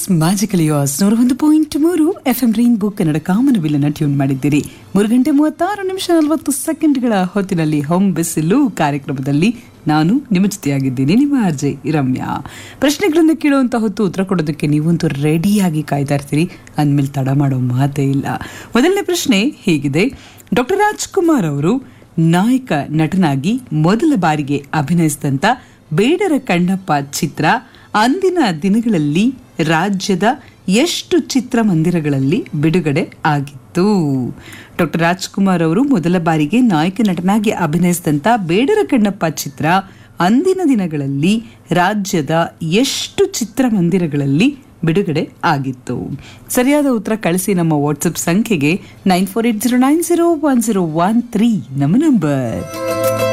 is magical ಯೋಸ್ ನೂರ ಒಂದು point ಮೂರು F M Rainbow Kannada ಕಾಮನಬಿಲ್ಲನ್ನು ಟ್ಯೂನ್ ಮಾಡಿದ್ದೀರಿ ಮೂರು ಗಂಟೆ ಮೂವತ್ತಾರು ನಿಮಿಷ ನಲವತ್ತು ಸೆಕೆಂಡ್ಗಳ ಹೊತ್ತಿನಲ್ಲಿ ಹೋಮ್ ಬಿಸಿಲು ಕಾರ್ಯಕ್ರಮದಲ್ಲಿ ನಾನು ನಿಮ್ಮ ಜೊತೆಯಾಗಿದ್ದೀನಿ ನಿಮ್ಮ ಅರ್ಜೆ ರಮ್ಯಾ ಪ್ರಶ್ನೆಗಳನ್ನು ಕೇಳುವಂತ ಹೊತ್ತು ಉತ್ತರ ಕೊಡೋದಕ್ಕೆ ನೀವಂತೂ ರೆಡಿಯಾಗಿ ಕಾಯ್ತಾ ಇರ್ತೀರಿ ಅಂದಮೇಲೆ ತಡ ಮಾಡೋ ಮಾತೇ ಇಲ್ಲ ಮೊದಲನೇ ಪ್ರಶ್ನೆ ಹೀಗಿದೆ ಡಾಕ್ಟರ್ ರಾಜ್ಕುಮಾರ್ ಅವರು ನಾಯಕ ನಟನಾಗಿ ಮೊದಲ ಬಾರಿಗೆ ಅಭಿನಯಿಸಿದಂಥ ಬೇಡರ ಕಣ್ಣಪ್ಪ ಚಿತ್ರ ಅಂದಿನ ದಿನಗಳಲ್ಲಿ ರಾಜ್ಯದ ಎಷ್ಟು ಚಿತ್ರಮಂದಿರಗಳಲ್ಲಿ ಬಿಡುಗಡೆ ಆಗಿತ್ತು ಡಾಕ್ಟರ್ ರಾಜ್ಕುಮಾರ್ ಅವರು ಮೊದಲ ಬಾರಿಗೆ ನಾಯಕ ನಟನಾಗಿ ಅಭಿನಯಿಸಿದಂಥ ಬೇಡರ ಕಣ್ಣಪ್ಪ ಚಿತ್ರ ಅಂದಿನ ದಿನಗಳಲ್ಲಿ ರಾಜ್ಯದ ಎಷ್ಟು ಚಿತ್ರಮಂದಿರಗಳಲ್ಲಿ ಬಿಡುಗಡೆ ಆಗಿತ್ತು ಸರಿಯಾದ ಉತ್ತರ ಕಳಿಸಿ ನಮ್ಮ ವಾಟ್ಸಪ್ ಸಂಖ್ಯೆಗೆ nine four eight zero nine zero one zero one three ನಮ್ಮ ನಂಬರ್